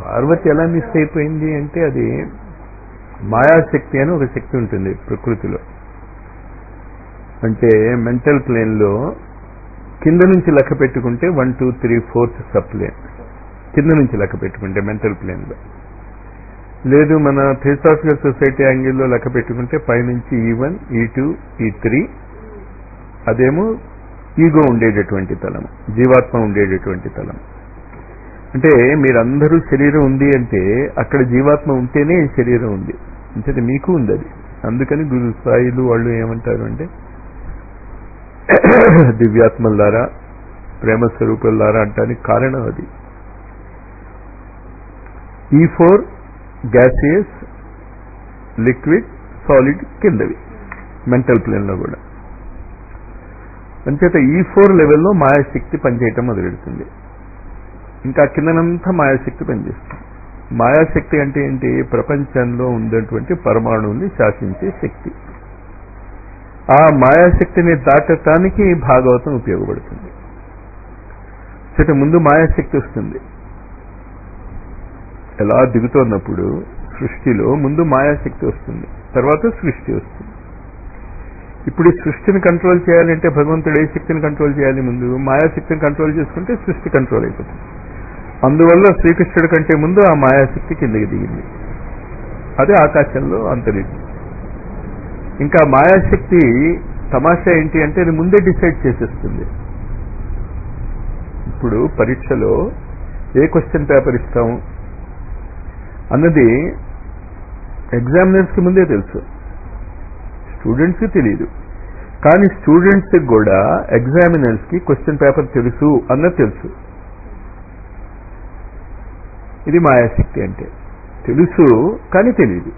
పార్వతి ఎలా మిస్ అయిపోయింది అంటే అది మాయాశక్తి అని ఒక శక్తి ఉంటుంది ప్రకృతిలో అంటే మెంటల్ ప్లేన్లో కింద నుంచి లెక్క పెట్టుకుంటే one two three fourth sub plane కింద నుంచి లెక్క పెట్టుకుంటే మెంటల్ ప్లేన్లో లేదు మన థియోసాఫికల్ సొసైటీ యాంగిల్లో లెక్క పెట్టుకుంటే పైనుంచి ఈ వన్ ఈ టూ ఈ త్రీ అదేమో ఈగో ఉండేటటువంటి తలం జీవాత్మ ఉండేటటువంటి తలం అంటే మీరందరూ శరీరం ఉంది అంటే అక్కడ జీవాత్మ ఉంటేనే ఈ శరీరం ఉంది అంటే మీకు ఉంది అది అందుకని గురు స్థాయిలు వాళ్ళు ఏమంటారు అంటే దివ్యాత్మలారా ప్రేమ స్వరూపులారా అంటానికి కారణం అది ఈ ఫోర్ గ్యాసియస్ లిక్విడ్ సాలిడ్ కిందవి మెంటల్ ప్లేన్లో కూడా అంచేత ఈ ఫోర్ లెవెల్లో మాయాశక్తి పనిచేయటం మొదలెడుతుంది ఇంకా కిందనంతా మాయాశక్తి పనిచేస్తుంది మాయాశక్తి అంటే ఏంటి ప్రపంచంలో ఉన్నటువంటి పరమాణువుని శాసించే శక్తి ఆ మాయాశక్తిని దాటటానికి భాగవతం ఉపయోగపడుతుంది చేత ముందు మాయాశక్తి వస్తుంది ఎలా దిగుతున్నప్పుడు సృష్టిలో ముందు మాయాశక్తి వస్తుంది తర్వాత సృష్టి వస్తుంది ఇప్పుడు ఈ సృష్టిని కంట్రోల్ చేయాలంటే భగవంతుడు ఏ శక్తిని కంట్రోల్ చేయాలి ముందు మాయాశక్తిని కంట్రోల్ చేసుకుంటే సృష్టి కంట్రోల్ అయిపోతుంది అందువల్ల శ్రీకృష్ణుడి కంటే ముందు ఆ మాయాశక్తి కిందకి దిగింది అదే ఆకాశంలో అంతరిక్షం ఇంకా మాయాశక్తి తమాషా ఏంటి అంటే అది ముందే డిసైడ్ చేసేస్తుంది ఇప్పుడు పరీక్షలో ఏ క్వశ్చన్ పేపర్ ఇస్తాం అన్నది ఎగ్జామినర్స్కి ముందే తెలుసు స్టూడెంట్స్కి తెలియదు కానీ స్టూడెంట్స్కి కూడా ఎగ్జామినర్స్కి క్వశ్చన్ పేపర్ తెలుసు అన్నది తెలుసు ఇది మాయాశక్తి అంటే తెలుసు కానీ తెలియదు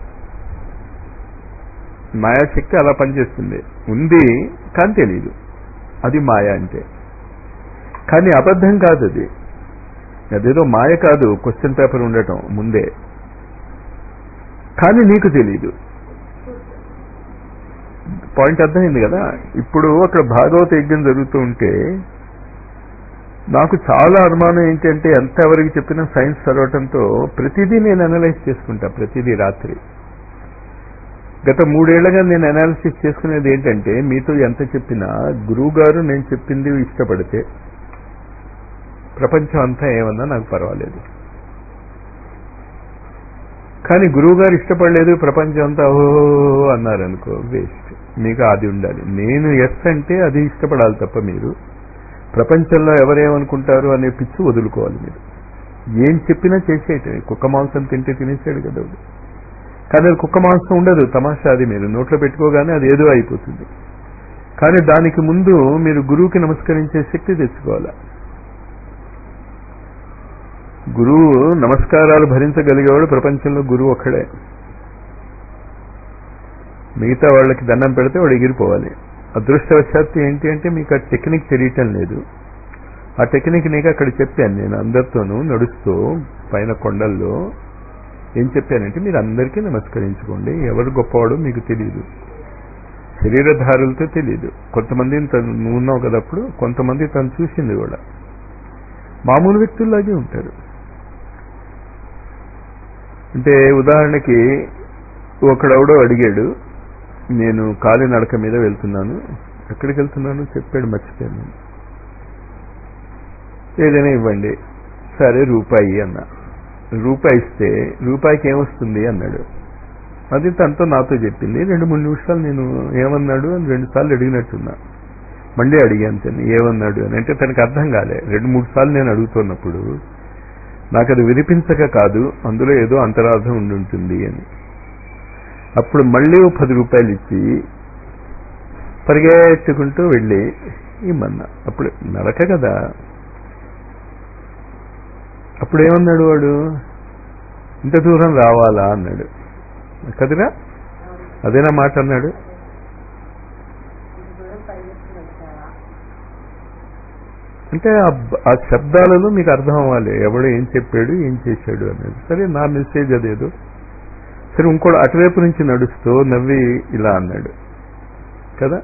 మాయాశక్తి అలా పనిచేస్తుంది ఉంది కానీ తెలియదు అది మాయ అంటే కానీ అబద్ధం కాదు అది అదేదో మాయ కాదు క్వశ్చన్ పేపర్ ఉండటం ముందే కానీ నీకు తెలియదు పాయింట్ అర్థమైంది కదా ఇప్పుడు అక్కడ భాగవత యజ్ఞం జరుగుతూ ఉంటే నాకు చాలా అనుమానం ఏంటంటే ఎంత ఎవరికి చెప్పినా సైన్స్ చదవటంతో ప్రతిదీ నేను అనలైజ్ చేసుకుంటా ప్రతిదీ రాత్రి గత మూడేళ్లుగా నేను అనాలిసిస్ చేసుకునేది ఏంటంటే మీతో ఎంత చెప్పినా గురువు గారు నేను చెప్పింది ఇష్టపడితే ప్రపంచం అంతా ఏమన్నా నాకు పర్వాలేదు కానీ గురువు గారు ఇష్టపడలేదు ప్రపంచం అంతా ఓహో అన్నారనుకో వేస్ట్ మీకు అది ఉండాలి నేను ఎస్ అంటే అది ఇష్టపడాలి తప్ప మీరు ప్రపంచంలో ఎవరేమనుకుంటారు అనే పిచ్చి వదులుకోవాలి మీరు ఏం చెప్పినా చేసేయటమే కుక్క మాంసం తింటే తినేసాడు కదా వాడు. కానీ అది కుక్క మాంసం ఉండదు తమాషా అది మీరు నోట్లో పెట్టుకోగానే అది ఏదో అయిపోతుంది కానీ దానికి ముందు మీరు గురువుకి నమస్కరించే శక్తి తెచ్చుకోవాలి గురువు నమస్కారాలు భరించగలిగేవాడు ప్రపంచంలో గురువు ఒక్కడే మిగతా వాళ్ళకి దండం పెడితే వాడు ఎగిరిపోవాలి అదృష్టవశాత్తు ఏంటి అంటే మీకు ఆ టెక్నిక్ తెలియటం లేదు ఆ టెక్నిక్ నీకు అక్కడ చెప్పాను నేను అందరితోనూ నడుస్తూ పైన కొండల్లో ఏం చెప్పానంటే మీరు అందరికీ నమస్కరించుకోండి ఎవరు గొప్పవాడో మీకు తెలియదు శరీరధారులతో తెలియదు కొంతమందిని తను నువ్వు ఉన్నావు కదా అప్పుడు కొంతమంది తను చూసింది కూడా మామూలు వ్యక్తుల్లాగే ఉంటారు అంటే ఉదాహరణకి ఒకడెవడో అడిగాడు నేను కాలినడక మీద వెళ్తున్నాను ఎక్కడికి వెళ్తున్నాను చెప్పాడు మర్చిపోయాను ఏదైనా ఇవ్వండి సరే రూపాయి అన్న రూపాయి ఇస్తే రూపాయికి ఏమొస్తుంది అన్నాడు అది తనతో నాతో చెప్పింది రెండు మూడు నిమిషాలు నేను ఏమన్నాడు అని రెండు సార్లు అడిగినట్టున్నా మళ్ళీ అడిగాను తను ఏమన్నాడు అని అంటే తనకు అర్థం కాలే రెండు మూడు సార్లు నేను అడుగుతున్నప్పుడు నాకు అది వినిపించక కాదు అందులో ఏదో అంతరార్థం ఉండి ఉంటుంది అని అప్పుడు మళ్ళీ ఓ పది రూపాయలు ఇచ్చి పరిగెత్తుకుంటూ వెళ్ళి ఇమ్మన్నా అప్పుడు నడక కదా అప్పుడు ఏమన్నాడు వాడు ఇంత దూరం రావాలా అన్నాడు కదిరా అదేనా మాట అన్నాడు అంటే ఆ బ- ఆ శబ్దాలలో మీకు అర్థం అవ్వాలి ఎవడు ఏం చెప్పాడు ఏం చేశాడు అనేది సరే నా మెసేజ్ అదేదో సరే ఇంకోటి అటువైపు నుంచి నడుస్తూ నవ్వి ఇలా అన్నాడు కదా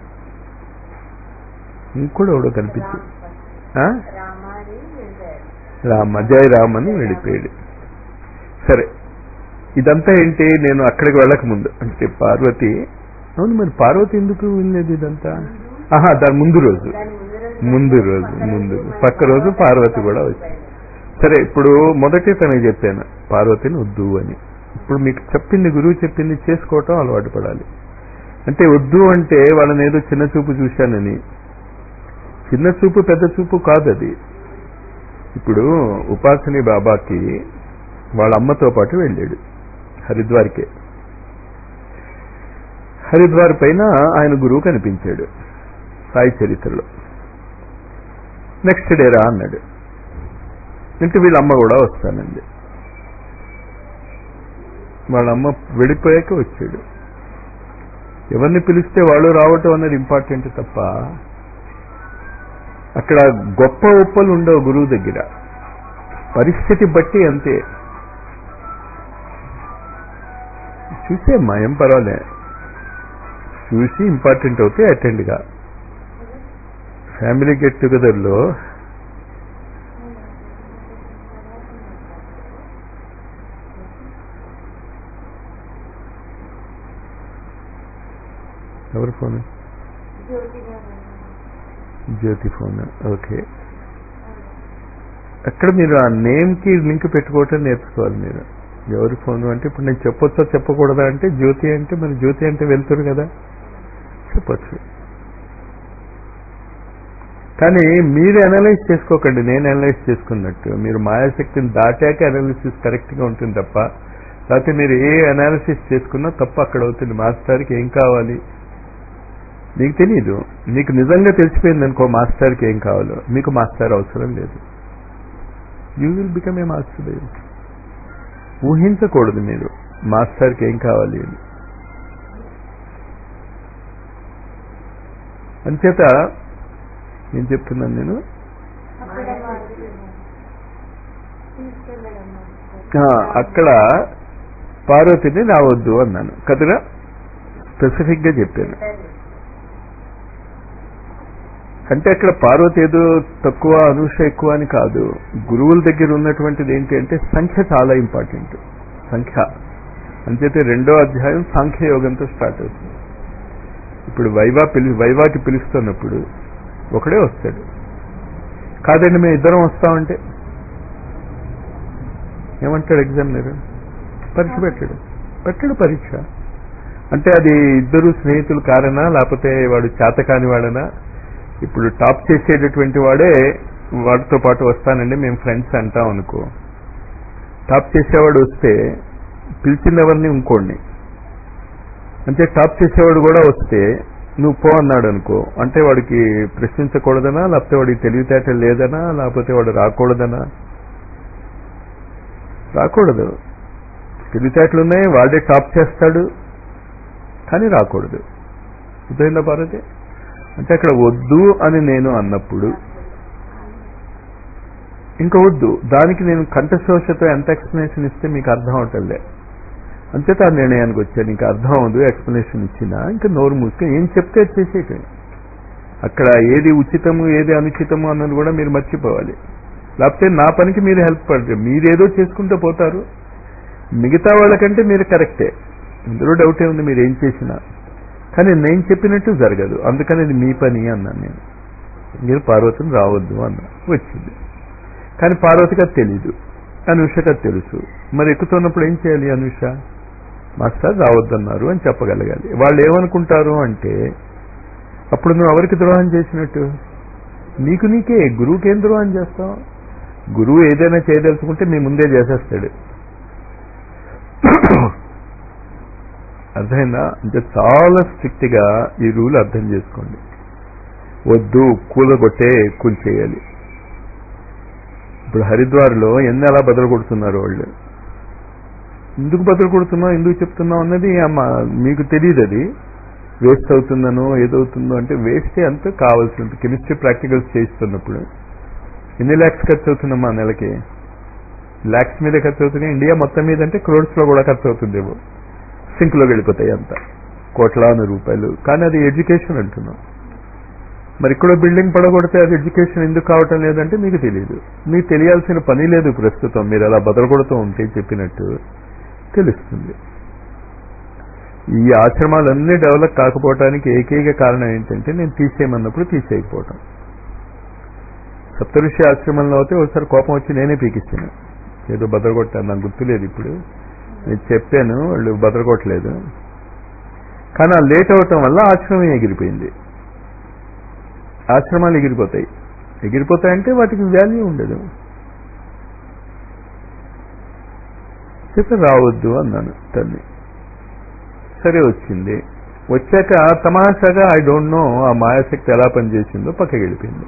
ఇంకోటి ఎవడో కనిపించి ఆ? రామాని వెళ్ళారు రామ జయ రామ్ అని వెళ్ళిపోయాడు సరే ఇదంతా ఏంటి నేను అక్కడికి వెళ్ళక ముందు అంటే పార్వతి అవును మరి పార్వతి ఎందుకు వినలేదు ఇదంతా ఆహా దాని ముందు రోజు ముందు రోజు ముందు పక్క రోజు పార్వతి కూడా వచ్చింది సరే ఇప్పుడు మొదటి తనకి చెప్పాను పార్వతిని వద్దు అని ఇప్పుడు మీకు చెప్పింది గురువు చెప్పింది చేసుకోవటం అలవాటు పడాలి అంటే వద్దు అంటే వాళ్ళని ఏదో చిన్న చూపు చూశానని చిన్న చూపు పెద్ద చూపు కాదు అది ఇప్పుడు ఉపాసని బాబాకి వాళ్ళ అమ్మతో పాటు వెళ్ళాడు హరిద్వార్కే హరిద్వార్ పైన ఆయన గురువు కనిపించాడు సాయి చరిత్రలో నెక్స్ట్ డే రా అన్నాడు అంటే వీళ్ళ అమ్మ కూడా వస్తానండి వాళ్ళ అమ్మ వెళ్ళిపోయాక వచ్చాడు ఎవరిని పిలిస్తే వాళ్ళు రావటం అన్నది ఇంపార్టెంట్ తప్ప అక్కడ గొప్ప ఉప్పలు ఉండవు గురువు దగ్గర పరిస్థితి బట్టి అంతే చూసేమ్మా ఏం పర్వాలే చూసి ఇంపార్టెంట్ అవుతే అటెండ్గా ఫ్యామిలీ గెట్ టుగెదర్లో ఎవరి ఫోన్ జ్యోతి ఫోన్ ఓకే అక్కడ మీరు ఆ నేమ్కి లింక్ పెట్టుకోవటం నేర్చుకోవాలి మీరు ఎవరి ఫోన్ అంటే ఇప్పుడు నేను చెప్పొచ్చా చెప్పకూడదా అంటే జ్యోతి అంటే మరి జ్యోతి అంటే వెళ్తారు కదా చెప్పొచ్చు కానీ మీరు అనలైజ్ చేసుకోకండి నేను అనలైజ్ చేసుకున్నట్టు మీరు మాయాశక్తిని దాటాక అనాలిసిస్ కరెక్ట్గా ఉంటుంది తప్ప లేకపోతే మీరు ఏ అనాలిసిస్ చేసుకున్నా తప్ప అక్కడ అవుతుంది మాస్టర్కి ఏం కావాలి మీకు తెలియదు మీకు నిజంగా తెలిసిపోయింది అనుకో మాస్టర్కి ఏం కావాలో మీకు మాస్టర్ అవసరం లేదు you will become a master ఊహించకూడదు మీరు మాస్టర్కి ఏం కావాలి అని అంచేత ఏం చెప్తున్నాను నేను అక్కడ పార్వతిని రావద్దు అన్నాను కదరా స్పెసిఫిక్ గా చెప్పాను అంటే అక్కడ పార్వతి ఏదో తక్కువ అనుష ఎక్కువ అని కాదు గురువుల దగ్గర ఉన్నటువంటిది ఏంటి అంటే సంఖ్య చాలా ఇంపార్టెంట్ సంఖ్య అంచేతే రెండో అధ్యాయం సాంఖ్య యోగంతో స్టార్ట్ అవుతుంది ఇప్పుడు వైవా పిలి వైవాకి పిలుస్తున్నప్పుడు ఒకడే వస్తాడు కాదండి మేము ఇద్దరం వస్తామంటే ఏమంటాడు ఎగ్జామినర్ పరీక్ష పెట్టాడు పెట్టాడు పరీక్ష అంటే అది ఇద్దరు స్నేహితులు కారనా లేకపోతే వాడు చేతకాని వాడనా ఇప్పుడు టాప్ చేసేటటువంటి వాడే వాడితో పాటు వస్తానండి మేము ఫ్రెండ్స్ అంటాం అనుకో టాప్ చేసేవాడు వస్తే పిలిచిన ఎవరిని ఇంకోడిని అంటే టాప్ చేసేవాడు కూడా వస్తే నువ్వు పో అన్నాడు అనుకో అంటే వాడికి ప్రశ్నించకూడదనా లేకపోతే వాడికి తెలివితేటలు లేదనా లేకపోతే వాడు రాకూడదనా రాకూడదు తెలివితేటలు ఉన్నాయి వాడే టాప్ చేస్తాడు కానీ రాకూడదు అర్థమైందా భారతి అంటే అక్కడ వద్దు అని నేను అన్నప్పుడు ఇంకా వద్దు దానికి నేను కంఠశోషతో ఎంత ఎక్స్ప్లెనేషన్ ఇస్తే మీకు అర్థం అవటంలే అంతేత ఆ నిర్ణయానికి వచ్చాను ఇంకా అర్థం అవదు ఎక్స్ప్లెనేషన్ ఇచ్చినా ఇంకా నోరు మూసుకొని ఏం చెప్తే చేసేయటం అక్కడ ఏది ఉచితము ఏది అనుచితము అన్నది కూడా మీరు మర్చిపోవాలి లేకపోతే నా పనికి మీరు హెల్ప్ పడతారు మీరేదో చేసుకుంటూ పోతారు మిగతా వాళ్ళకంటే మీరు కరెక్టే ఇందులో డౌటే ఉంది మీరు ఏం చేసినా కానీ నేను చెప్పినట్టు జరగదు అందుకని ఇది మీ పని అన్నాను నేను మీరు పార్వతిని రావద్దు అన్నా వచ్చింది కానీ పార్వతికి అది తెలీదు అనుషకి అది తెలుసు మరి ఎక్కుతున్నప్పుడు ఏం చేయాలి అనుష మాస్టర్ రావద్దన్నారు అని చెప్పగలగాలి వాళ్ళు ఏమనుకుంటారు అంటే అప్పుడు నువ్వు ఎవరికి ద్రోహం చేసినట్టు నీకు నీకే గురువుకి ఏం ద్రోహం చేస్తావు గురువు ఏదైనా చేయదలుచుకుంటే మీ ముందే చేసేస్తాడు అర్థమైందా అంటే చాలా స్ట్రిక్ట్ గా ఈ రూల్ అర్థం చేసుకోండి వద్దు కూలగొట్టే కూల్చేయాలి ఇప్పుడు హరిద్వార్లో ఎన్ని అలా బదులు కొడుతున్నారు వాళ్ళు ఎందుకు బదులు కొడుతున్నావు ఎందుకు చెప్తున్నావు అన్నది అమ్మ మీకు తెలియదు అది వేస్ట్ అవుతుందనో ఏదవుతుందో అంటే వేస్టే అంత కావాల్సింది కెమిస్ట్రీ ప్రాక్టికల్స్ చేయిస్తున్నప్పుడు ఎన్ని ల్యాక్స్ ఖర్చు అవుతుందమ్మా నెలకి ల్యాక్స్ మీద ఖర్చు అవుతుంది ఇండియా మొత్తం మీద అంటే క్రోడ్స్ లో కూడా ఖర్చు అవుతుందేమో సింక్ లో వెళ్ళిపోతాయి అంత కోట్లాను రూపాయలు కానీ అది ఎడ్యుకేషన్ అంటున్నాం మరి ఇక్కడ బిల్డింగ్ పడగొడితే అది ఎడ్యుకేషన్ ఎందుకు కావటం లేదంటే మీకు తెలియదు మీకు తెలియాల్సిన పని లేదు ప్రస్తుతం మీరు అలా బదలగొడుతూ ఉంటే చెప్పినట్టు తెలుస్తుంది ఈ ఆశ్రమాలన్నీ డెవలప్ కాకపోవడానికి ఏకైక కారణం ఏంటంటే నేను తీసేయమన్నప్పుడు తీసేయకపోవటం సప్తఋషి ఆశ్రమంలో అయితే ఒకసారి కోపం వచ్చి నేనే పీకిచ్చాను ఏదో బదలగొట్టాను నాకు గుర్తులేదు ఇప్పుడు నేను చెప్పాను వాళ్ళు బదలగొట్టలేదు కానీ ఆ లేట్ అవటం వల్ల ఆశ్రమం ఎగిరిపోయింది ఆశ్రమాలు ఎగిరిపోతాయి ఎగిరిపోతాయంటే వాటికి వాల్యూ ఉండదు చెప్పి రావద్దు అన్నాను తల్లి సరే వచ్చింది వచ్చాక తమాషాగా ఐ డోంట్ నో ఆ మాయాశక్తి ఎలా పనిచేసిందో పక్కకి వెళ్ళిపోయింది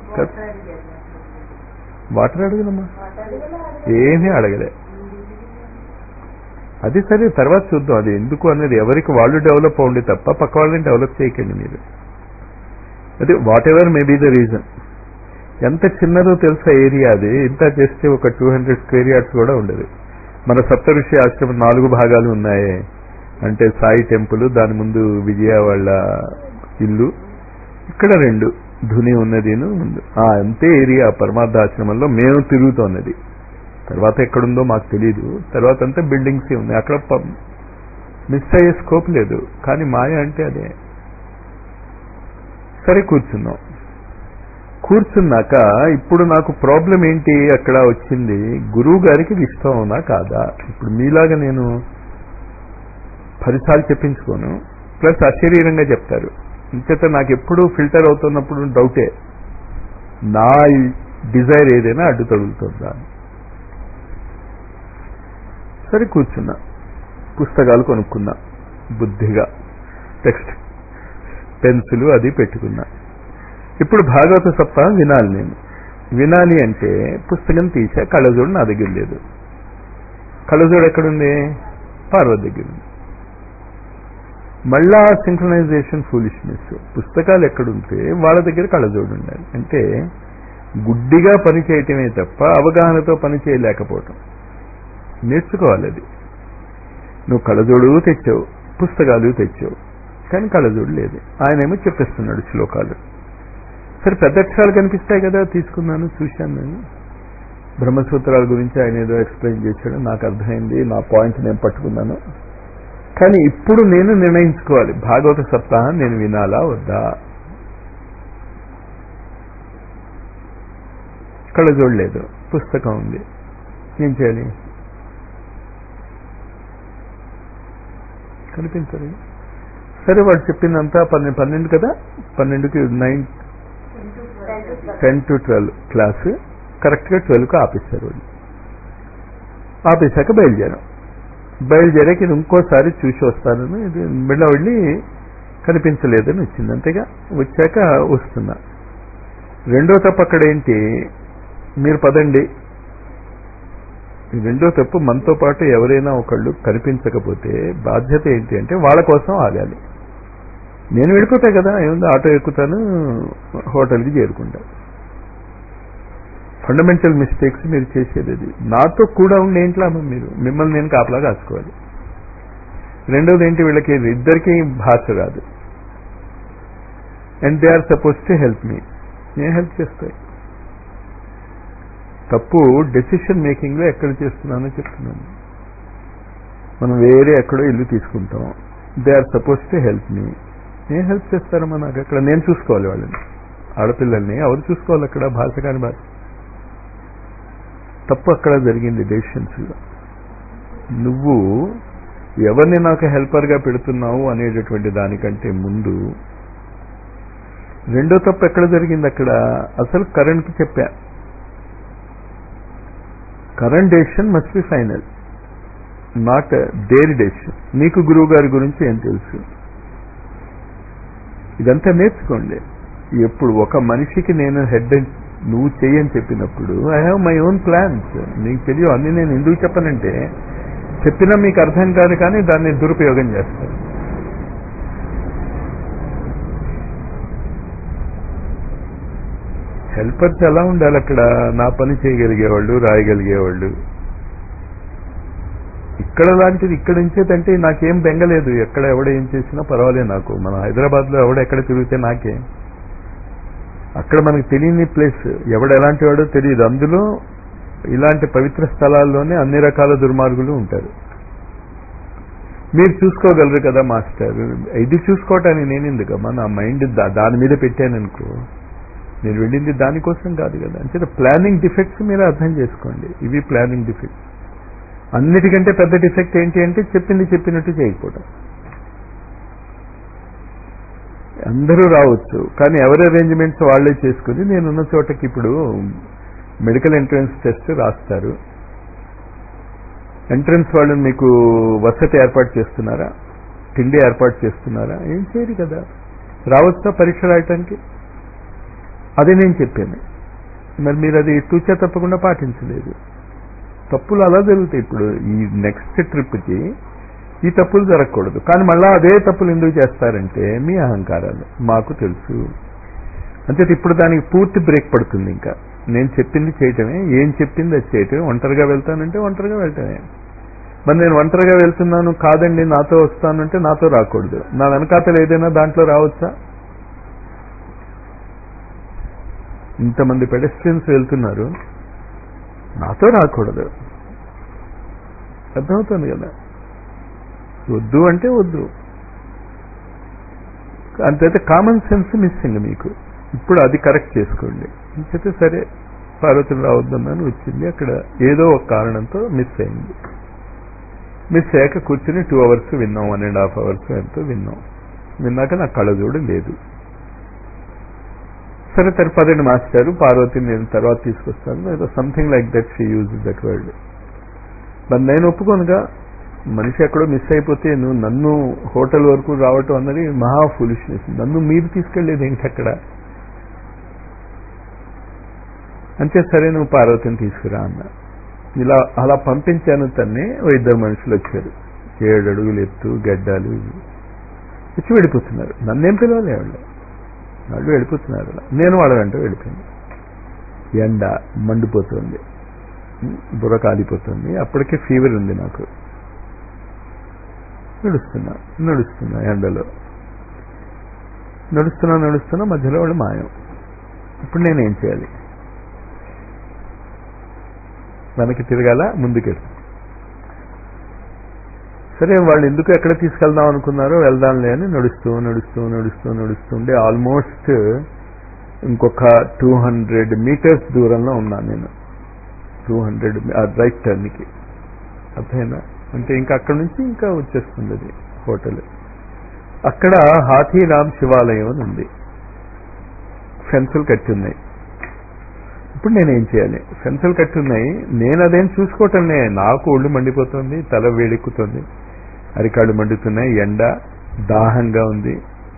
వాటర్ అడగలమ్మా ఏమీ అడగలే అది సరే తర్వాత చూద్దాం అది ఎందుకు అనేది ఎవరికి వాళ్ళు డెవలప్ అవ్వండి తప్ప పక్క వాళ్ళని డెవలప్ చేయకండి మీరు అది whatever may be the reason ఎంత చిన్నదో తెలుసా ఏరియా అది ఇంత చేస్తే ఒక టూ హండ్రెడ్ స్క్వేర్ యార్డ్స్ కూడా ఉండదు మన సప్తఋషి ఆశ్రమం నాలుగు భాగాలు ఉన్నాయి అంటే సాయి టెంపుల్ దాని ముందు విజయ వాళ్ళ ఇల్లు ఇక్కడ రెండు ధుని ఉన్నదిను ముందు ఆ అంతే ఏరియా పరమార్థ ఆశ్రమంలో మేము తిరుగుతున్నది తర్వాత ఎక్కడుందో మాకు తెలియదు తర్వాత అంతా బిల్డింగ్స్ ఉన్నాయి అక్కడ మిస్ అయ్యే స్కోప్ లేదు కానీ మాయ అంటే అదే సరే కూర్చున్నాం కూర్చున్నాక ఇప్పుడు నాకు ప్రాబ్లం ఏంటి అక్కడ వచ్చింది గురువు గారికి ఇది ఇష్టం అవునా కాదా ఇప్పుడు మీలాగా నేను పదిసార్లు చెప్పించుకోను ప్లస్ అశరీరంగా చెప్తారు ఇంచేత నాకు ఎప్పుడు ఫిల్టర్ అవుతున్నప్పుడు డౌటే నా డిజైర్ ఏదైనా అడ్డు తగులుతుందా సరే కూర్చున్నా పుస్తకాలు కొనుక్కున్నా బుద్ధిగా టెక్స్ట్ పెన్సిల్ అది పెట్టుకున్నా ఇప్పుడు భాగవత సప్తాహం వినాలి నేను వినాలి అంటే పుస్తకం తీసా కళ్ళజోడు నా దగ్గర లేదు కళ్ళజోడు ఎక్కడుంది పార్వతి దగ్గర ఉంది మళ్ళా సింక్రనైజేషన్ ఫూలిష్నెస్ పుస్తకాలు ఎక్కడుంటే వాళ్ళ దగ్గర కళ్ళజోడు ఉండాలి అంటే గుడ్డిగా పని చేయటమే తప్ప అవగాహనతో పని చేయలేకపోవటం నేర్చుకోవాలి అది నువ్వు కళ్ళజోడు తెచ్చావు పుస్తకాలు తెచ్చావు కానీ కళ్ళజోడు లేదు ఆయనేమో చెప్పేస్తున్నాడు శ్లోకాలు సరే పెద్ద అక్షరాలు కనిపిస్తాయి కదా తీసుకున్నాను చూశాను నేను బ్రహ్మసూత్రాల గురించి ఆయన ఏదో ఎక్స్ప్లెయిన్ చేశాడు నాకు అర్థమైంది నా పాయింట్ నేను పట్టుకున్నాను కానీ ఇప్పుడు నేను నిర్ణయించుకోవాలి భాగవత సప్తాహం నేను వినాలా వద్దా కళ్ళజోడు లేదు పుస్తకం ఉంది ఏం చేయాలి కనిపించదు సరే వాడు చెప్పిందంతా పన్నెండు పన్నెండు కదా పన్నెండుకి nine ten to twelve class కరెక్ట్గా ట్వెల్వ్కి ఆపేశారు వాళ్ళు ఆపేశాక బయలుదేరాం బయలుదేరాక ఇది ఇంకోసారి చూసి వస్తానని ఇది మళ్ళీ వెళ్ళి కనిపించలేదని వచ్చింది అంతేగా వచ్చాక వస్తున్నా రెండో తప్పు అక్కడ ఏంటి మీరు పదండి ఈ రెండో తప్పు మనతో పాటు ఎవరైనా ఒకళ్ళు కనిపించకపోతే బాధ్యత ఏంటి అంటే వాళ్ళ కోసం ఆగాలి నేను వెళ్ళిపోతా కదా ఏముంది ఆటో ఎక్కుతాను హోటల్కి చేరుకుంటా ఫండమెంటల్ మిస్టేక్స్ మీరు చేసేది అది నాతో కూడా ఉండి ఏంటి లాభం మీరు మిమ్మల్ని నేను కాపలా కాసుకోవాలి రెండోది ఏంటి వీళ్ళకి ఇద్దరికి భాష రాదు and they are suppose to help me నేను హెల్ప్ చేస్తాయి తప్పు డెసిషన్ మేకింగ్ లో ఎక్కడ చేస్తున్నానో చెప్తున్నాను మనం వేరే ఎక్కడో ఇల్లు తీసుకుంటాం they are suppose to help me నేను హెల్ప్ చేస్తారమ్మా నాకు అక్కడ నేను చూసుకోవాలి వాళ్ళని ఆడపిల్లల్ని ఎవరు చూసుకోవాలి అక్కడ భాష కాని భాష తప్పు అక్కడ జరిగింది డెసిషన్స్ నువ్వు ఎవరిని నాకు హెల్పర్గా పెడుతున్నావు అనేటటువంటి దానికంటే ముందు రెండో తప్పు ఎక్కడ జరిగింది అక్కడ అసలు కరెంట్కి చెప్పా current decision must be final not their decision నీకు గురువు గారి గురించి ఏం తెలుసు ఇదంతా నేర్చుకోండి ఎప్పుడు ఒక మనిషికి నేను హెడ్ నువ్వు చెయ్యని చెప్పినప్పుడు I have my own plans నీకు తెలియదు అన్ని నేను ఎందుకు చెప్పనంటే చెప్పినా మీకు అర్థం కాదు కానీ దాన్ని దురుపయోగం చేస్తాను హెల్పర్స్ ఎలా ఉండాలి అక్కడ నా పని చేయగలిగేవాళ్ళు రాయగలిగేవాళ్ళు ఇక్కడ లాంటిది ఇక్కడ ఉంచేదంటే నాకేం బెంగలేదు ఎక్కడ ఎవడ ఏం చేసినా పర్వాలేదు నాకు మన హైదరాబాద్ లో ఎవడ ఎక్కడ తిరిగితే నాకేం అక్కడ మనకు తెలియని ప్లేస్ ఎవడు ఎలాంటి వాడో తెలియదు అందులో ఇలాంటి పవిత్ర స్థలాల్లోనే అన్ని రకాల దుర్మార్గులు ఉంటారు మీరు చూసుకోగలరు కదా మాస్టర్ ఇది చూసుకోవటానికి నేను ఎందుకమ్మా నా మైండ్ దాని మీద పెట్టాను అనుకో నేను వెళ్ళింది దానికోసం కాదు కదా అంటే ప్లానింగ్ డిఫెక్ట్స్ మీరు అర్థం చేసుకోండి ఇవి ప్లానింగ్ డిఫెక్ట్స్ అన్నిటికంటే పెద్ద డిఫెక్ట్ ఏంటి అంటే చెప్పింది చెప్పినట్టు చేయకపోవడం అందరూ రావచ్చు కానీ ఎవరి అరేంజ్మెంట్స్ వాళ్ళే చేసుకుని నేనున్న చోటకి ఇప్పుడు మెడికల్ ఎంట్రన్స్ టెస్ట్ రాస్తారు ఎంట్రన్స్ వాళ్ళు మీకు వసతి ఏర్పాటు చేస్తున్నారా తిండి ఏర్పాటు చేస్తున్నారా ఏం చేయరు కదా రావచ్చా పరీక్ష రాయటానికి అదే నేను చెప్పాను మరి మీరు అది తూచా తప్పకుండా పాటించలేదు తప్పులు అలా జరుగుతాయి ఇప్పుడు ఈ నెక్స్ట్ ట్రిప్కి ఈ తప్పులు జరగకూడదు కానీ మళ్ళీ అదే తప్పులు ఎందుకు చేస్తారంటే మీ అహంకారాలు మాకు తెలుసు అంటే ఇప్పుడు దానికి పూర్తి బ్రేక్ పడుతుంది ఇంకా నేను చెప్పింది చేయటమే ఏం చెప్పింది అది చేయటమే ఒంటరిగా వెళ్తానంటే ఒంటరిగా వెళ్ళటమే మరి నేను ఒంటరిగా వెళ్తున్నాను కాదండి నాతో వస్తానంటే నాతో రాకూడదు నా వెనకాతలు ఏదైనా దాంట్లో రావచ్చా ఇంతమంది పెడస్ట్రియన్స్ వెళ్తున్నారు నాతో రాకూడదు అర్థమవుతుంది కదా వద్దు అంటే వద్దు అంతైతే కామన్ సెన్స్ మిస్సింగ్ మీకు ఇప్పుడు అది కరెక్ట్ చేసుకోండి ఇంకైతే సరే పార్వతిని రావద్దన్నాను వచ్చింది అక్కడ ఏదో ఒక కారణంతో మిస్ అయింది మిస్ అయ్యాక కూర్చుని టూ అవర్స్ విన్నాం వన్ అండ్ హాఫ్ అవర్స్ ఎంతో విన్నాం విన్నాక నాకు కళ్ళజోడు లేదు సరే తన పదండి మాస్టారు పార్వతిని నేను తర్వాత తీసుకొస్తాను ఏదో something like that she use that word మరి నేను ఒప్పుకోనుగా మనిషి ఎక్కడో మిస్ అయిపోతే నువ్వు నన్ను హోటల్ వరకు రావటం అన్నది మహా ఫులిష్నెస్ నన్ను మీరు తీసుకెళ్లేది ఏంటి అక్కడ అంతే సరే నువ్వు పార్వతిని తీసుకురా అన్న ఇలా అలా పంపించాను తన్నే ఓ ఇద్దరు మనుషులు వచ్చారు ఏడు అడుగులు ఎత్తు గడ్డాలు వచ్చి వెళ్ళిపోతున్నారు నన్నేం పిలవాలి వాళ్ళు వాళ్ళు వెళ్ళిపోతున్నారు అలా నేను వాళ్ళ వెంట వెళ్ళిపోయాను ఎండ మండిపోతుంది బుర్ర కాలిపోతుంది అప్పటికే ఫీవర్ ఉంది నాకు నడుస్తున్నా నడుస్తున్నా ఎండలో నడుస్తున్నా నడుస్తున్నా మధ్యలో వాళ్ళు మాయం ఇప్పుడు నేనేం చేయాలి వెనక్కి తిరగాల ముందుకెళ్ళి సరే వాళ్ళు ఎందుకు ఎక్కడ తీసుకెళ్దాం అనుకున్నారో వెళ్దాంలే అని నడుస్తూ నడుస్తూ నడుస్తూ నడుస్తుండే ఆల్మోస్ట్ ఇంకొక టూ హండ్రెడ్ మీటర్స్ దూరంలో ఉన్నాను నేను టూ హండ్రెడ్ రైట్ టర్న్కి అర్థమైనా అంటే ఇంకా అక్కడ నుంచి ఇంకా వచ్చేస్తుంది అది హోటల్ అక్కడ హాథీరామ్ శివాలయం అని ఉంది ఫెన్సులు కట్టి ఉన్నాయి ఇప్పుడు నేనేం చేయాలి ఫెన్సులు కట్టి ఉన్నాయి నేను అదేం చూసుకోవటంలే నాకు ఒళ్ళు మండిపోతుంది తల వేడెక్కుతుంది అరికాళ్ళు మండుతున్నాయి ఎండ దాహంగా ఉంది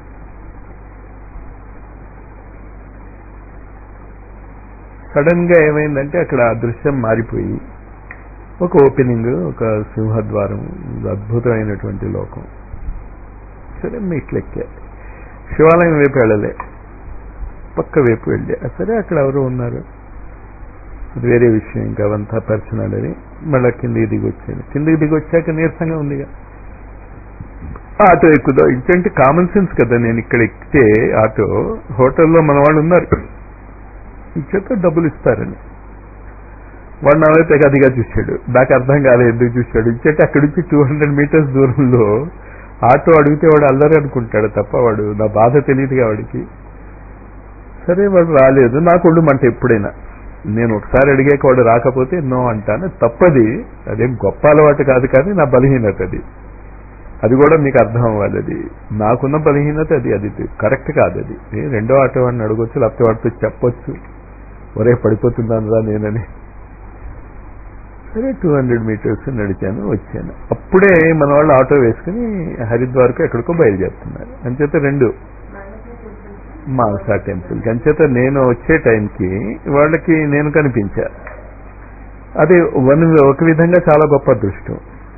సడన్ గా ఏమైందంటే అక్కడ ఆ దృశ్యం మారిపోయి ఒక ఓపెనింగ్ ఒక సింహద్వారం అద్భుతమైనటువంటి లోకం సరే మెట్లెక్కా శివాలయం వైపు వెళ్ళలే పక్క వైపు వెళ్ళి సరే అక్కడ ఎవరు ఉన్నారు అది వేరే విషయం ఇంకా అవంతా పర్సనల్ అది మళ్ళీ కిందికి దిగి వచ్చాను కిందికి దిగి వచ్చాక నీరసంగా ఉందిగా ఆటో ఎక్కుదా ఇంకంటే కామన్ సెన్స్ కదా నేను ఇక్కడ ఎక్కితే ఆటో హోటల్లో మన వాళ్ళు ఉన్నారు ఇచ్చేత డబ్బులు ఇస్తారని వాడు నా వైపు అదిగా చూశాడు నాకు అర్థం కాలేదు ఎందుకు చూశాడు ఇచ్చేట అక్కడి నుంచి టూ హండ్రెడ్ మీటర్స్ దూరంలో ఆటో అడిగితే వాడు అల్లరి అనుకుంటాడు తప్ప వాడు నా బాధ తెలియదుగా వాడికి సరే వాడు రాలేదు నాకు ఒళ్ళు మంట ఎప్పుడైనా నేను ఒకసారి అడిగాక వాడు రాకపోతే నో అంటాను తప్పది అదేం గొప్ప అలవాటు కాదు కానీ నా బలహీనత అది అది కూడా మీకు అర్థం అవ్వాలి అది నాకున్న బలహీనత అది అది కరెక్ట్ కాదు అది రెండో ఆటో వాడిని అడగొచ్చు లేకపోతే వాడితో చెప్పొచ్చు ఒరే పడిపోతున్నాను రా నేనని సరే టూ హండ్రెడ్ మీటర్స్ నడిచాను వచ్చాను అప్పుడే మన వాళ్ళు ఆటో వేసుకుని హరిద్వార్కు ఎక్కడికో బయలుదేరుతున్నారు అంచేత రెండు మానసా టెంపుల్కి అంచేత నేను వచ్చే టైంకి వాళ్ళకి నేను కనిపించా అది వన్ ఒక విధంగా చాలా గొప్ప అదృష్టం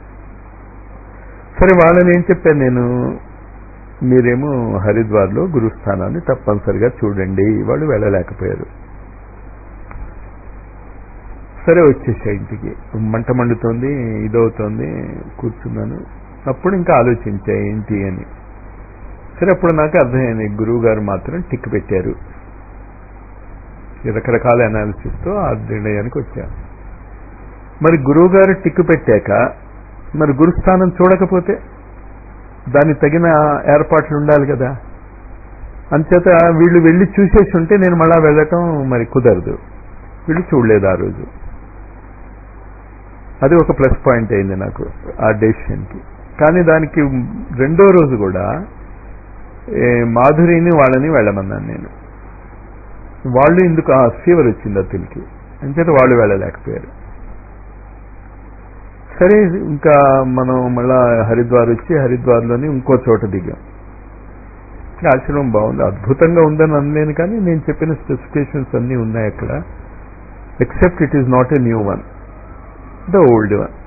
సరే వాళ్ళని ఏం చెప్పాను నేను మీరేమో హరిద్వార్లో గురుస్థానాన్ని తప్పనిసరిగా చూడండి వాళ్ళు వెళ్ళలేకపోయారు సరే వచ్చేసా ఇంటికి మంట మండుతోంది ఇదవుతోంది కూర్చున్నాను అప్పుడు ఇంకా ఆలోచించా ఏంటి అని సరే అప్పుడు నాకు అర్థమైంది గురువు గారు మాత్రం టిక్ పెట్టారు ఈ రకరకాల అనాలిసిస్తో ఆ నిర్ణయానికి వచ్చాను మరి గురువు గారు టిక్కు పెట్టాక మరి గురుస్థానం చూడకపోతే దానికి తగిన ఏర్పాట్లు ఉండాలి కదా అంచేత వీళ్ళు వెళ్ళి చూసేసి ఉంటే నేను మళ్ళా వెళ్ళటం మరి కుదరదు వీళ్ళు చూడలేదు ఆ రోజు అది ఒక ప్లస్ పాయింట్ అయింది నాకు ఆ డెసిషన్కి కానీ దానికి రెండో రోజు కూడా ఏ, మాధురిని వాళ్ళని వెళ్ళమన్నాను నేను వాళ్ళు ఇందుకు ఆ ఫీవర్ వచ్చింది అతనికి అంచేత వాళ్ళు వెళ్ళలేకపోయారు సరే ఇంకా మనం మళ్ళా హరిద్వార్ వచ్చి హరిద్వార్లోని ఇంకో చోట దిగాం ఆశ్రమం బాగుంది అద్భుతంగా ఉందని అనలేను కానీ నేను చెప్పిన స్పెసిఫికేషన్స్ అన్నీ ఉన్నాయి అక్కడ except it is not a new one the old one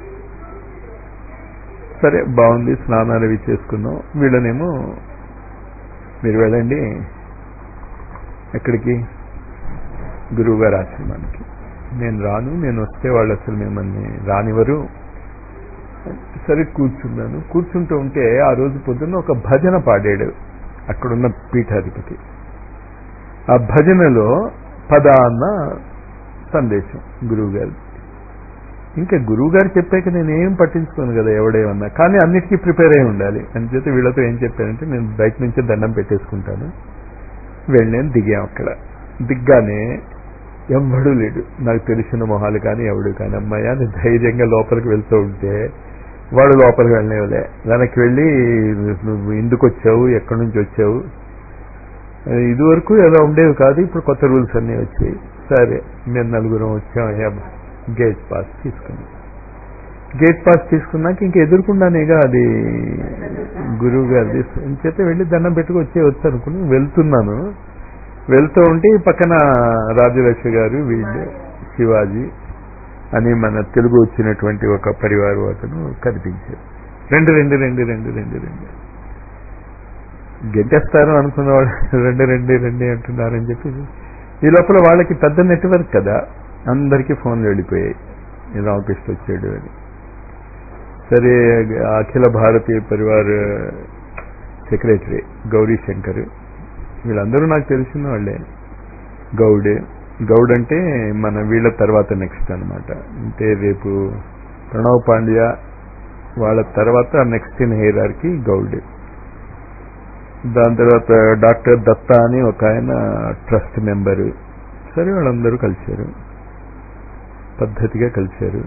సరే బాగుంది స్నానాలు అవి చేసుకున్నాం వీళ్ళనేమో మీరు వెళ్ళండి ఎక్కడికి గురువుగారు ఆశ్రమానికి నేను రాను నేను వస్తే వాళ్ళు అసలు మిమ్మల్ని రానివ్వరు సరే కూర్చున్నాను కూర్చుంటూ ఉంటే ఆ రోజు పొద్దున్న ఒక భజన పాడాడు అక్కడున్న పీఠాధిపతి ఆ భజనలో పద అన్న సందేశం గురువు గారి ఇంకా గురువు గారు చెప్పాక నేను ఏం పట్టించుకోను కదా ఎవడేమన్నా కానీ అన్నిటికీ ప్రిపేర్ అయి ఉండాలి అని చెప్పి వీళ్ళతో ఏం చెప్పారంటే నేను బయట నుంచి దండం పెట్టేసుకుంటాను వెళ్ళాను దిగాం అక్కడ దిగ్గానే ఎవ్వడూ లేడు నాకు తెలిసిన మొహాలు కానీ ఎవడు కానీ అమ్మాయి అని ధైర్యంగా లోపలికి వెళ్తూ ఉంటే వాడు లోపలికి వెళ్ళలేవులే వెనక్కి వెళ్ళి నువ్వు ఎందుకు వచ్చావు ఎక్కడి నుంచి వచ్చావు ఇది వరకు ఎలా ఉండేవి కాదు ఇప్పుడు కొత్త రూల్స్ అన్నీ వచ్చాయి సరే మేము నలుగురం వచ్చాం అయ్యా గేట్ పాస్ తీసుకున్నాం గేట్ పాస్ తీసుకున్నాక ఇంక ఎదుర్కొన్నానేగా అది గురువు గారిది అని చెప్పి వెళ్ళి దండం పెట్టుకు వచ్చే వచ్చు అనుకుని వెళ్తున్నాను వెళ్తూ ఉంటే ఈ పక్కన రాజలక్ష్మి గారు వీళ్ళు శివాజీ అని మన తెలుగు వచ్చినటువంటి ఒక పరివారు అతను కనిపించారు రెండు రెండు రెండు రెండు రెండు రెండు గెంటేస్తారు అనుకున్నవాడు రెండు రెండు రెండు అంటున్నారని చెప్పి ఈ లోపల వాళ్ళకి పెద్ద నెట్వర్క్ కదా అందరికీ ఫోన్లు వెళ్ళిపోయాయి ఈ రామకృష్ణ వచ్చాడు అని సరే అఖిల భారతీయ పరివార్ సెక్రటరీ గౌరీ శంకర్ వీళ్ళందరూ నాకు తెలిసిన వాళ్ళే గౌడ్ గౌడ్ అంటే మన వీళ్ళ తర్వాత నెక్స్ట్ అన్నమాట అంటే రేపు ప్రణవ్ పాండ్య వాళ్ళ తర్వాత నెక్స్ట్ ఇన్ హెయిరార్కి గౌడ్ దాని తర్వాత డాక్టర్ దత్తా అని ఒక ఆయన ట్రస్ట్ మెంబరు సరే వాళ్ళందరూ కలిశారు పద్ధతిగా కలిశారు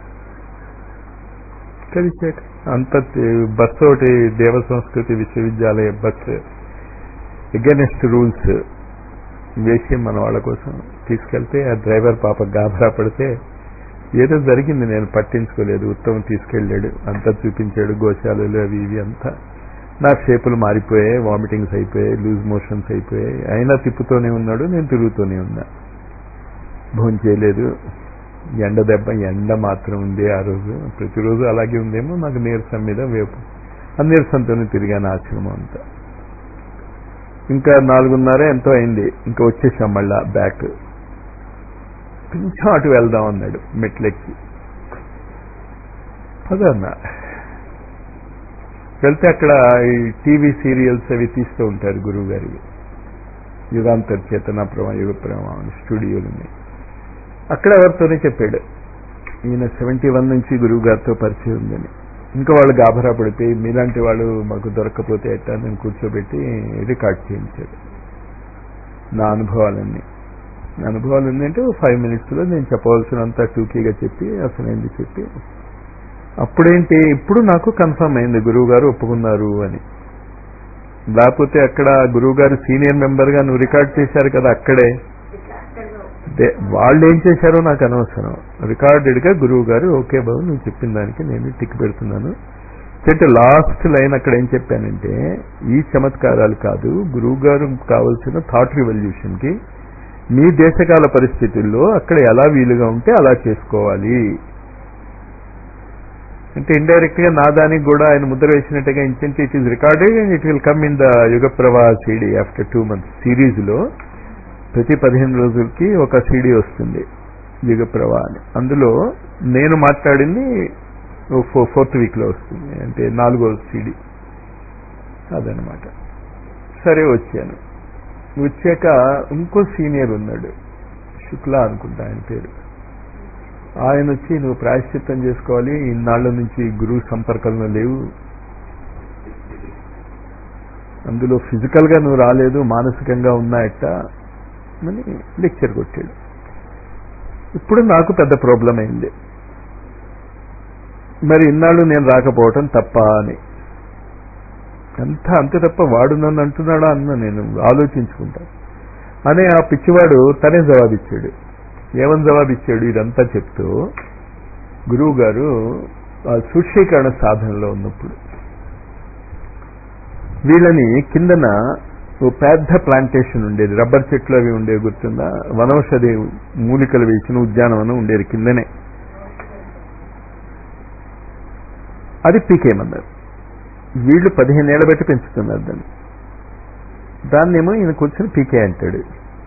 కలిశాక అంత బస్సు ఒకటి దేవ సంస్కృతి విశ్వవిద్యాలయ బస్సు ఎగెనెస్ట్ రూల్స్ వేసి మన వాళ్ళ కోసం తీసుకెళ్తే ఆ డ్రైవర్ పాప గాబరా పడితే ఏదో జరిగింది నేను పట్టించుకోలేదు ఉత్తమం తీసుకెళ్ళాడు అంతా చూపించాడు గోశాలలు అవి ఇవి అంతా నా షేపులు మారిపోయాయి వామిటింగ్స్ అయిపోయాయి లూజ్ మోషన్స్ అయిపోయాయి అయినా తిప్పుతూనే ఉన్నాడు నేను తిరుగుతూనే ఉన్నా భోజనం చేయలేదు ఎండ దెబ్బ ఎండ మాత్రం ఉంది ఆ రోజు ప్రతిరోజు అలాగే ఉందేమో నాకు నీరసం మీద వేపు ఆ నీరసంతోనే తిరిగాను ఆశ్రమం అంతా ఇంకా నాలుగున్నర ఎంతో అయింది ఇంకా వచ్చేసాం మళ్ళా బ్యాక్ కొంచెం అటు వెళ్దాం అన్నాడు మెట్లెక్కి పదన్నా వెళ్తే అక్కడ ఈ టీవీ సీరియల్స్ అవి తీస్తూ ఉంటారు గురువు గారివి యుగాంతర్ చేతన ప్రమా యుగ ప్రమా స్టూడియోలు ఉన్నాయి అక్కడ ఎవరితోనే చెప్పాడు ఈయన సెవెంటీ వన్ నుంచి గురువు గారితో పరిచయం ఉందని ఇంకా వాళ్ళు గాభరా పడిపోయి మీలాంటి వాళ్ళు మాకు దొరకకపోతే ఎట్టా నేను కూర్చోబెట్టి రికార్డ్ చేయించాడు నా అనుభవాలన్నీ నా అనుభవాలు ఏంటంటే ఫైవ్ మినిట్స్లో నేను చెప్పవలసినంత టూకీగా చెప్పి అసలు ఏంటి చెప్పి అప్పుడేంటి ఇప్పుడు నాకు కన్ఫర్మ్ అయింది గురువు గారు ఒప్పుకున్నారు అని లేకపోతే అక్కడ గురువు గారు సీనియర్ మెంబర్గా నువ్వు రికార్డ్ చేశారు కదా అక్కడే వాళ్ళు ఏం చేశారో నాకు అనవసరం రికార్డెడ్గా గురువు గారు ఓకే బాబు నువ్వు చెప్పిన దానికి నేను టిక్ పెడుతున్నాను అంటే లాస్ట్ లైన్ అక్కడ ఏం చెప్పానంటే ఈ చమత్కారాలు కాదు గురువు గారు కావలసిన థాట్ రివల్యూషన్కి మీ దేశకాల పరిస్థితుల్లో అక్కడ ఎలా వీలుగా ఉంటే అలా చేసుకోవాలి అంటే ఇండైరెక్ట్ గా నా దానికి కూడా ఆయన ముద్ర వేసినట్టుగా ఇంచెంట్ it is recorded and it will come in the యుగ ప్రవా CD after two months series లో ప్రతి పదిహేను రోజులకి ఒక సిడీ వస్తుంది యుగ ప్రవా అని అందులో నేను మాట్లాడింది ఫోర్త్ వీక్ లో వస్తుంది అంటే నాలుగో సిడీ అదనమాట సరే వచ్చాను వచ్చాక ఇంకో సీనియర్ ఉన్నాడు శుక్లా అనుకుంటా ఆయన పేరు ఆయన వచ్చి నువ్వు ప్రాయశ్చిత్తం చేసుకోవాలి ఇన్నాళ్ళ నుంచి గురువు సంపర్కంలో లేవు అందులో ఫిజికల్ గా నువ్వు రాలేదు మానసికంగా ఉన్నాయట అని లెక్చర్ కొట్టాడు ఇప్పుడు నాకు పెద్ద ప్రాబ్లం అయింది మరి ఇన్నాళ్ళు నేను రాకపోవటం తప్ప అని అంత అంతే తప్ప వాడు నన్ను అంటున్నాడా అన్న నేను ఆలోచించుకుంటా అనే ఆ పిచ్చివాడు తనే జవాబిచ్చాడు ఏమని జవాబిచ్చాడు ఇదంతా చెప్తూ గురువు గారు ఆ సూక్ష్మీకరణ సాధనలో ఉన్నప్పుడు వీళ్ళని కిందన ఓ పెద్ద ప్లాంటేషన్ ఉండేది రబ్బర్ చెట్లు అవి ఉండేవి గుర్తుందా వనౌషధి మూలికలు వేసిన ఉద్యానవనం ఉండేది కిందనే అది పీకేయమన్నారు వీళ్ళు పదిహేను ఏళ్ళ బట్టి పెంచుతున్నారు దాన్ని దాన్నేమో ఈయన కూర్చొని పీకే అంటాడు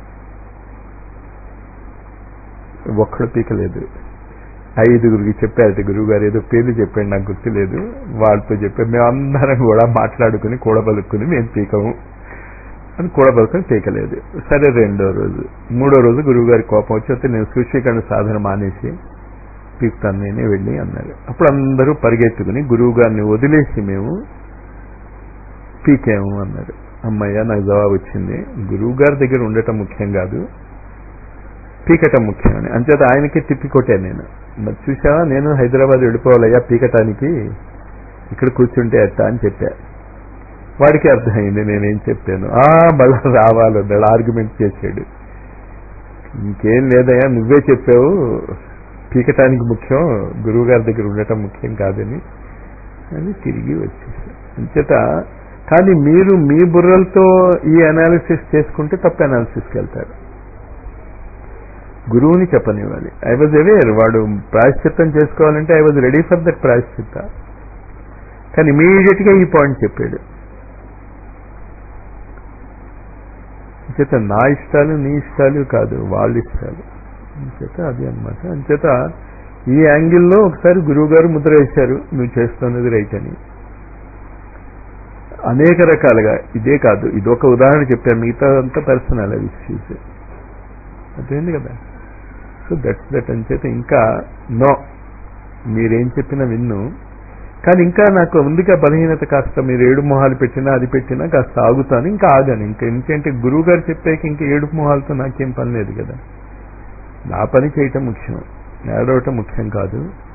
ఒక్కడు పీకలేదు ఐదుగురికి చెప్పారు గురువు గారు ఏదో పేర్లు చెప్పాడు నాకు గుర్తులేదు వాళ్ళతో చెప్పారు మేమందరం కూడా మాట్లాడుకుని కూడబలుక్కుని మేము పీకము అని కూడబలుకొని పీకలేదు సరే రెండో రోజు మూడో రోజు గురువు గారి కోపం వచ్చి అయితే నేను సూచీకరణ సాధన మానేసి పీకుతాను నేనే వెళ్ళి అన్నారు అప్పుడు అందరూ పరిగెత్తుకుని గురువు గారిని వదిలేసి మేము పీకాము అన్నారు అమ్మయ్య నాకు జవాబు వచ్చింది గురువు గారి దగ్గర ఉండటం ముఖ్యం కాదు పీకటం ముఖ్యమని అంచేత ఆయనకి తిప్పి కొట్టాను నేను మరి చూసావా నేను హైదరాబాద్ వెళ్ళిపోవాలయ్యా పీకటానికి ఇక్కడ కూర్చుంటే అట్ట అని చెప్పా వాడికి అర్థమైంది నేనేం చెప్పాను ఆ మళ్ళా రావాలన్నాడు ఆర్గ్యుమెంట్ చేశాడు ఇంకేం లేదయ్యా నువ్వే చెప్పావు పీకటానికి ముఖ్యం గురువు గారి దగ్గర ఉండటం ముఖ్యం కాదని అని తిరిగి వచ్చేసాడు అంచేత కానీ మీరు మీ బుర్రలతో ఈ అనాలిసిస్ చేసుకుంటే తప్పు అనాలిసిస్కి వెళ్తారు గురువుని చెప్పనివ్వాలి ఐ వాజ్ అవేర్ వాడు ప్రాయశ్చిత్తం చేసుకోవాలంటే I was ready for that ప్రాయశ్చిత్త కానీ ఇమీడియట్ గా ఈ పాయింట్ చెప్పాడు అంచేత నా ఇష్టాలు నీ ఇష్టాలు కాదు వాళ్ళ ఇష్టాలు అంచేత అది అనమాట అంచేత ఈ యాంగిల్లో ఒకసారి గురువు గారు ముద్ర వేశారు నువ్వు చేస్తున్నది రైట్ అని అనేక రకాలుగా ఇదే కాదు ఇది ఒక ఉదాహరణ చెప్పాను మిగతా అంతా పర్సనల్ అవి ఇష్యూస్ అదేంది కదా సో దట్స్ దట్ అని చేత ఇంకా నో మీరేం చెప్పినా విన్ను కానీ ఇంకా నాకు ఉందిగా బలహీనత కాస్త మీరు ఏడు మొహాలు పెట్టినా అది పెట్టినా కాస్త ఆగుతాను ఇంకా ఆగాను ఇంకా ఎందుకంటే గురువు గారు చెప్పాక ఇంకా ఏడు మొహాలతో నాకేం పని లేదు కదా నా పని చేయటం ముఖ్యం ఏడవటం ముఖ్యం కాదు